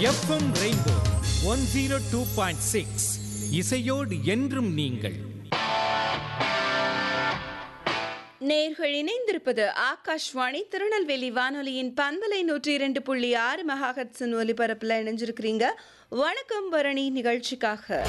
FM rainbow one zero two point six இசையோடு என்றும் நீங்கள் நேர்கள் இணைந்திருப்பது ஆகாஷ்வாணி திருநெல்வேலி வானொலியின் பண்பலை நூற்றி இரண்டு புள்ளி ஆறு மெகாஹட்ஸின் ஒலிபரப்பில் இணைஞ்சிருக்கிறீங்க வணக்கம் பரணி நிகழ்ச்சிக்காக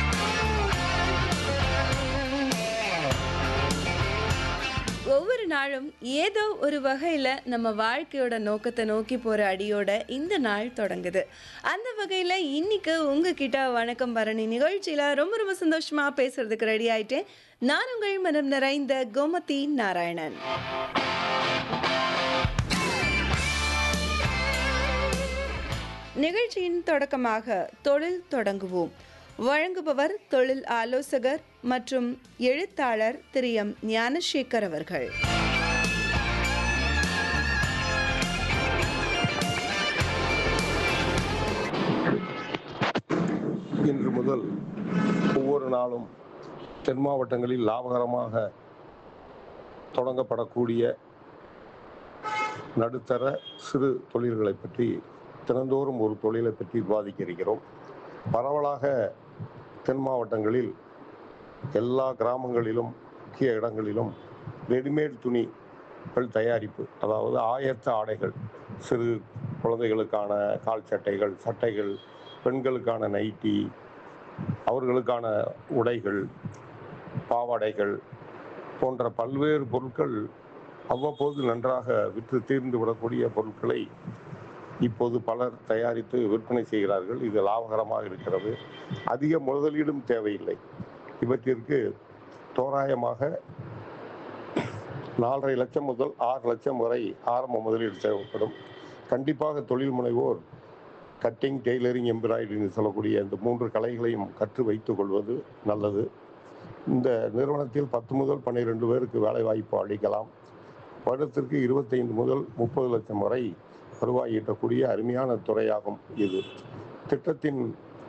ஒவ்வொரு நாளும் ஏதோ ஒரு வகையில் நம்ம வாழ்க்கையோட நோக்கத்தை நோக்கி போகிற அடியோட இந்த நாள் தொடங்குது அந்த வகையில் இன்னைக்கு உங்ககிட்ட வணக்கம் பரணி நிகழ்ச்சியில் ரொம்ப ரொம்ப சந்தோஷமாக பேசுறதுக்கு ரெடி ஆயிட்டேன் நான் உங்கள் மனம் நிறைந்த கோமதி நாராயணன் நிகழ்ச்சியின் தொடக்கமாக தொழில் தொடங்குவோம் வழங்குபவர் தொழில் ஆலோசகர் மற்றும் எழுத்தாளர் திரு எம் ஞானசேகர் அவர்கள் இன்று முதல் ஒவ்வொரு நாளும் தென் மாவட்டங்களில் லாபகரமாக தொடங்கப்படக்கூடிய நடுத்தர சிறு தொழில்களை பற்றி தினந்தோறும் ஒரு தொழிலை பற்றி விவாதிக்க இருக்கிறோம் பரவலாக தென் மாவட்டங்களில் எல்லா கிராமங்களிலும் முக்கிய இடங்களிலும் ரெடிமேட் துணிகள் தயாரிப்பு அதாவது ஆயத்த ஆடைகள் சிறு குழந்தைகளுக்கான கால் சட்டைகள் சட்டைகள் பெண்களுக்கான நைட்டி அவர்களுக்கான உடைகள் பாவாடைகள் போன்ற பல்வேறு பொருட்கள் அவ்வப்போது நன்றாக விற்று தீர்ந்து விடக்கூடிய பொருட்களை இப்போது பலர் தயாரித்து விற்பனை செய்கிறார்கள் இது லாபகரமாக இருக்கிறது அதிக முதலீடும் தேவையில்லை இவற்றிற்கு தோராயமாக நாலரை லட்சம் முதல் ஆறு லட்சம் வரை ஆரம்ப முதலீடு தேவைப்படும் கண்டிப்பாக தொழில் முனைவோர் கட்டிங் டெய்லரிங் எம்பிராய்டரின்னு சொல்லக்கூடிய இந்த மூன்று கலைகளையும் கற்று வைத்துக் கொள்வது நல்லது இந்த நிறுவனத்தில் பத்து முதல் பன்னிரெண்டு பேருக்கு வேலை வாய்ப்பு அளிக்கலாம் வருடத்திற்கு இருபத்தைந்து முதல் முப்பது லட்சம் வரை வருவாய் ஈட்டக்கூடிய அருமையான துறையாகும் இது திட்டத்தின்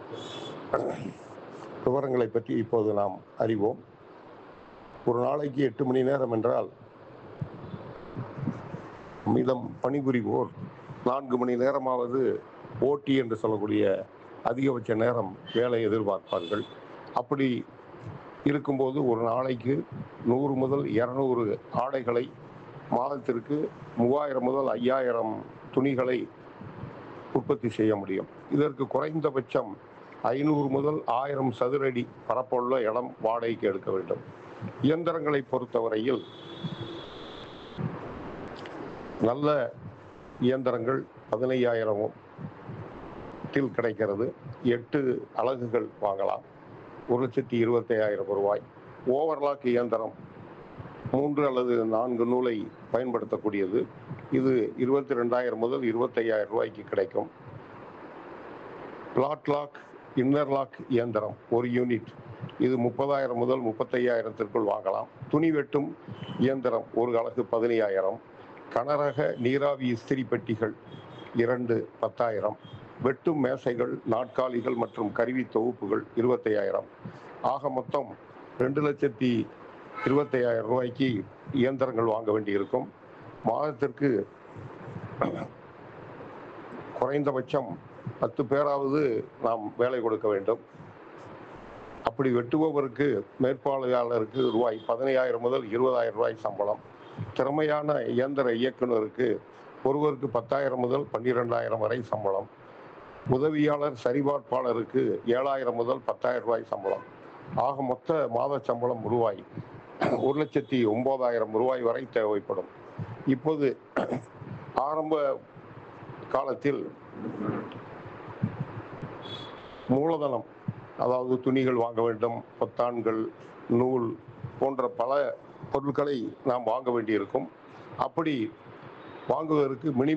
விவரங்களை பற்றி இப்போது நாம் அறிவோம் ஒரு நாளைக்கு எட்டு மணி நேரம் என்றால் மீதம் பணிபுரிவோர் நான்கு மணி நேரமாவது ஓட்டி என்று சொல்லக்கூடிய அதிகபட்ச நேரம் வேலை எதிர்பார்ப்பார்கள் அப்படி இருக்கும்போது ஒரு நாளைக்கு நூறு முதல் இரநூறு ஆடைகளை மாதத்திற்கு மூவாயிரம் முதல் ஐயாயிரம் துணிகளை உற்பத்தி செய்ய முடியும் இதற்கு குறைந்தபட்சம் ஐநூறு முதல் ஆயிரம் சதுரடி பரப்புள்ள இடம் வாடகைக்கு எடுக்க வேண்டும் இயந்திரங்களை பொறுத்தவரையில் நல்ல இயந்திரங்கள் பதினையாயிரமும் டில் கிடைக்கிறது எட்டு அலகுகள் வாங்கலாம் ஒரு லட்சத்தி இருபத்தையாயிரம் ரூபாய் ஓவர்லாக் இயந்திரம் மூன்று அல்லது நான்கு நூலை பயன்படுத்தக்கூடியது இது இருபத்தி ரெண்டாயிரம் முதல் இருபத்தையாயிரம் ரூபாய்க்கு கிடைக்கும் பிளாட் லாக் இன்னர் லாக் இயந்திரம் ஒரு யூனிட் இது முப்பதாயிரம் முதல் முப்பத்தையாயிரத்திற்குள் வாங்கலாம் துணி வெட்டும் இயந்திரம் ஒரு அலகு பதினையாயிரம் கனரக நீராவி இஸ்திரி பெட்டிகள் இரண்டு பத்தாயிரம் வெட்டும் மேசைகள் நாட்காலிகள் மற்றும் கருவி தொகுப்புகள் இருபத்தையாயிரம் ஆக மொத்தம் ரெண்டு லட்சத்தி இருபத்தையாயிரம் ரூபாய்க்கு இயந்திரங்கள் வாங்க வேண்டியிருக்கும் மாதத்திற்கு குறைந்தபட்சம் பத்து பேராவது நாம் வேலை கொடுக்க வேண்டும் அப்படி வெட்டுபவருக்கு மேற்பார்வையாளருக்கு ரூபாய் பதினையாயிரம் முதல் இருபதாயிரம் ரூபாய் சம்பளம் திறமையான இயந்திர இயக்குனருக்கு ஒருவருக்கு பத்தாயிரம் முதல் பன்னிரெண்டாயிரம் வரை சம்பளம் உதவியாளர் சரிபார்ப்பாளருக்கு ஏழாயிரம் முதல் பத்தாயிரம் ரூபாய் சம்பளம் ஆக மொத்த மாத சம்பளம் ரூபாய் ஒரு லட்சத்தி ஒன்பதாயிரம் ரூபாய் வரை தேவைப்படும் இப்போது ஆரம்ப காலத்தில் மூலதனம் அதாவது துணிகள் வாங்க வேண்டும் பொத்தான்கள் நூல் போன்ற பல பொருட்களை நாம் வாங்க வேண்டியிருக்கும் அப்படி வாங்குவதற்கு மினிமம்